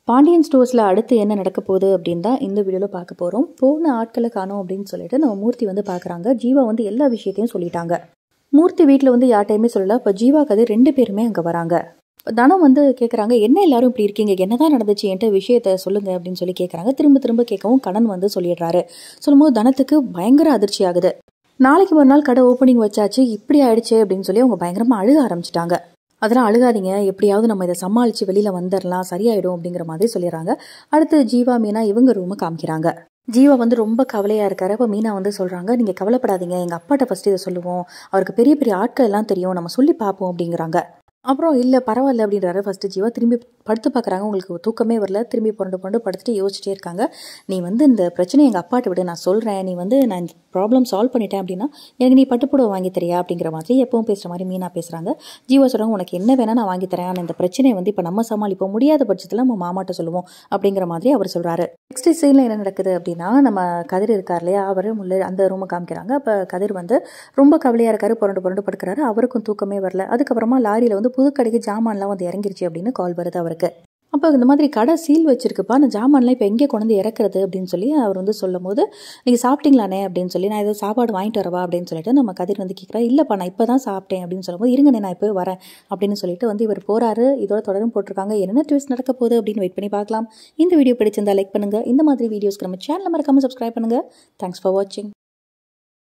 பாண்டியன் ஸ்டோர்ஸில் அடுத்து என்ன நடக்க போகுது அப்படின்னு தான் இந்த வீடியோவில் பார்க்க போகிறோம் போன ஆட்களை காணோம் அப்படின்னு சொல்லிட்டு நம்ம மூர்த்தி வந்து பார்க்குறாங்க ஜீவா வந்து எல்லா விஷயத்தையும் சொல்லிட்டாங்க மூர்த்தி வீட்டில் வந்து யார்ட்டையுமே சொல்லல இப்போ ஜீவா கதை ரெண்டு பேருமே அங்கே வராங்க தனம் வந்து கேட்குறாங்க என்ன எல்லாரும் இப்படி இருக்கீங்க என்னதான் நடந்துச்சு என்கிட்ட விஷயத்த சொல்லுங்க அப்படின்னு சொல்லி கேட்குறாங்க திரும்ப திரும்ப கேட்கவும் கடன் வந்து சொல்லிடுறாரு சொல்லும்போது தனத்துக்கு பயங்கர அதிர்ச்சி ஆகுது நாளைக்கு ஒரு நாள் கடை ஓப்பனிங் வச்சாச்சு இப்படி ஆயிடுச்சு அப்படின்னு சொல்லி அவங்க பயங்கரமாக அழுக ஆரம்பிச்சிட்டாங்க அதெல்லாம் அழுகாதீங்க எப்படியாவது நம்ம இதை சமாளித்து வெளியில் வந்துடலாம் சரியாயிடும் அப்படிங்கிற மாதிரி சொல்லிடுறாங்க அடுத்து ஜீவா மீனா இவங்க ரூமை காமிக்கிறாங்க ஜீவா வந்து ரொம்ப கவலையாக இருக்காரு அப்போ மீனா வந்து சொல்கிறாங்க நீங்கள் கவலைப்படாதீங்க எங்கள் அப்பாட்ட ஃபஸ்ட்டு இதை சொல்லுவோம் அவருக்கு பெரிய பெரிய ஆட்கள் எல்லாம் தெரியும் நம்ம சொல்லி பார்ப்போம் அப்படிங்கிறாங்க அப்புறம் இல்லை பரவாயில்ல அப்படின்றாரு ஃபஸ்ட்டு ஜீவா திரும்பி படுத்து பார்க்குறாங்க உங்களுக்கு தூக்கமே வரல திரும்பி புரண்டு புரண்டு படுத்துட்டு யோசிச்சுட்டே இருக்காங்க நீ வந்து இந்த பிரச்சனையை எங்கள் அப்பாட்ட விட நான் சொல்கிறேன் நீ வந்து நான் இந்த ப்ராப்ளம் சால்வ் பண்ணிட்டேன் அப்படின்னா எனக்கு நீ பட்டுப்புடவை வாங்கி தரியா அப்படிங்கிற மாதிரி எப்பவும் பேசுகிற மாதிரி மீனா பேசுகிறாங்க ஜீவா சொல்கிறாங்க உனக்கு என்ன வேணால் நான் வாங்கி தரேன் ஆனால் இந்த பிரச்சனையை வந்து இப்போ நம்ம சமாளிப்போம் முடியாத பட்சத்தில் நம்ம மாமாட்ட சொல்லுவோம் அப்படிங்கிற மாதிரி அவர் சொல்கிறாரு நெக்ஸ்ட் சீனில் என்ன நடக்குது அப்படின்னா நம்ம கதிர் இருக்கார் இல்லையா அவர் முள்ள அந்த ரூமை காமிக்கிறாங்க அப்போ கதிர் வந்து ரொம்ப கவலையாக இருக்காரு புரண்டு புரண்டு படுக்கிறாரு அவருக்கும் தூக்கமே வரல அதுக்கப்புறமா லாரியில் வந்து புது கடைக்கு ஜாமான்லாம் வந்து இறங்கிருச்சு அப்படின்னு கால் வருது அவருக்கு அப்போ இந்த மாதிரி கடை சீல் வச்சிருக்குப்பா அந்த ஜாமான்லாம் இப்போ எங்கே கொண்டு வந்து இறக்குறது அப்படின்னு சொல்லி அவர் வந்து சொல்லும் போது நீங்கள் சாப்பிட்டீங்களானே அப்படின்னு சொல்லி நான் ஏதோ சாப்பாடு வாங்கிட்டு வரவா அப்படின்னு சொல்லிட்டு நம்ம கதிர் வந்து கேட்குறா இல்லைப்பா நான் இப்போ தான் சாப்பிட்டேன் அப்படின்னு சொல்லும்போது இருங்கண்ணே நான் இப்போ வரேன் அப்படின்னு சொல்லிட்டு வந்து இவர் போறாரு இதோட தொடரும் போட்டிருக்காங்க என்னென்ன ட்விஸ்ட் நடக்க போகுது அப்படின்னு வெயிட் பண்ணி பார்க்கலாம் இந்த வீடியோ பிடிச்சிருந்தா லைக் பண்ணுங்க இந்த மாதிரி வீடியோஸ்க்கு நம்ம சேனல் மறக்காம சப்ஸ்கிரைப் பண்ணுங்க தேங்க்ஸ் ஃபார் வாட்சிங்